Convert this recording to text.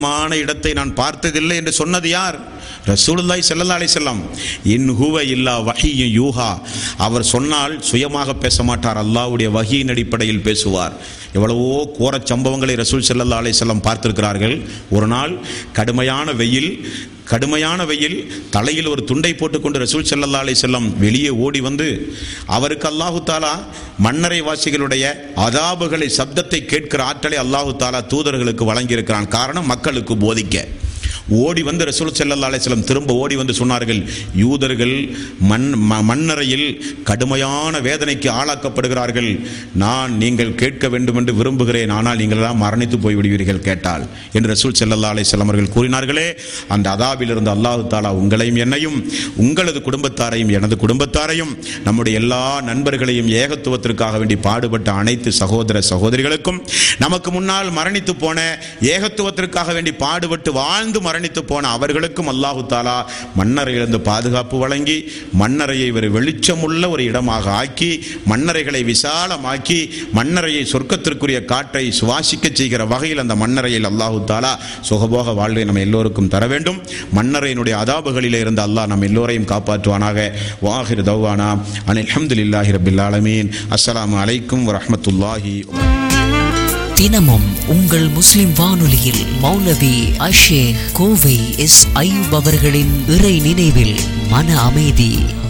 மான இடத்தை நான் பார்த்ததில்லை என்று சொன்னது யார் ரசூலுல்லாஹி ஸல்லல்லாஹு அலைஹி வஸல்லம் இன் ஹுவ இல்லா வஹியு யூஹா அவர் சொன்னால் சுயமாக பேச மாட்டார் அல்லாஹ்வுடைய வஹியின் அடிப்படையில் பேசுவார் எவ்வளவோ கோரச் சம்பவங்களை ரசூல் ஸல்லல்லாஹு அலைஹி வஸல்லம் பார்த்திருக்கிறார்கள் ஒரு நாள் கடுமையான வெயில் கடுமையான வெயில் தலையில் ஒரு துண்டை போட்டுக்கொண்டு ரசூல் ஸல்லல்லாஹு அலைஹி வஸல்லம் வெளியே ஓடி வந்து அவருக்கு அல்லாஹு தாலா மன்னரை வாசிகளுடைய அதாபுகளை சப்தத்தை கேட்கிற ஆற்றலை அல்லாஹு தாலா தூதர்களுக்கு வழங்கியிருக்கிறான் காரணம் மக்களுக்கு போதிக்க ஓடி வந்து ரசூல் ஸல்லல்லாஹு அலைஹி வஸல்லம் திரும்ப ஓடி வந்து சொன்னார்கள் யூதர்கள் மண் ம- மண்ணறையில் கடுமையான வேதனைக்கு ஆளாக்கப்படுகிறார்கள் நான் நீங்கள் கேட்க வேண்டும் என்று விரும்புகிறேன் ஆனால் நீங்கள் எல்லாம் மரணித்து போய் விடுவீர்கள் கேட்டால் என்று ரசூல் ஸல்லல்லாஹு அலைஹி வஸல்லம் அவர்கள் கூறினார்களே அந்த அதாபிலிருந்து அல்லாஹு தாலா உங்களையும் என்னையும் உங்களது குடும்பத்தாரையும் எனது குடும்பத்தாரையும் நம்முடைய எல்லா நண்பர்களையும் ஏகத்துவத்திற்காக வேண்டி பாடுபட்ட அனைத்து சகோதர சகோதரிகளுக்கும் நமக்கு முன்னால் மரணித்து போன ஏகத்துவத்திற்காக வேண்டி பாடுபட்டு வாழ்ந்து மரணித்து போன அவர்களுக்கும் அல்லாஹு தாலா மன்னரையிலிருந்து பாதுகாப்பு வழங்கி மன்னரையை ஒரு வெளிச்சமுள்ள ஒரு இடமாக ஆக்கி மன்னரைகளை விசாலமாக்கி மன்னரையை சொர்க்கத்திற்குரிய காற்றை சுவாசிக்க செய்கிற வகையில் அந்த மன்னரையில் அல்லாஹு தாலா சுகபோக வாழ்வை நம்ம எல்லோருக்கும் தர வேண்டும் மன்னரையினுடைய அதாபுகளிலே இருந்து அல்லாஹ் நம்ம எல்லோரையும் காப்பாற்றுவானாக வாஹிர் தௌவானா அனில் அல்ஹம்துலில்லாஹி ரபில் ஆலமீன் அஸ்ஸலாமு அலைக்கும் வரஹ்மத்துல்லாஹி தினமும் உங்கள் முஸ்லிம் வானொலியில் மௌலவி அஷேக் கோவை எஸ் ஐயூப் அவர்களின் இறை நினைவில் மன அமைதி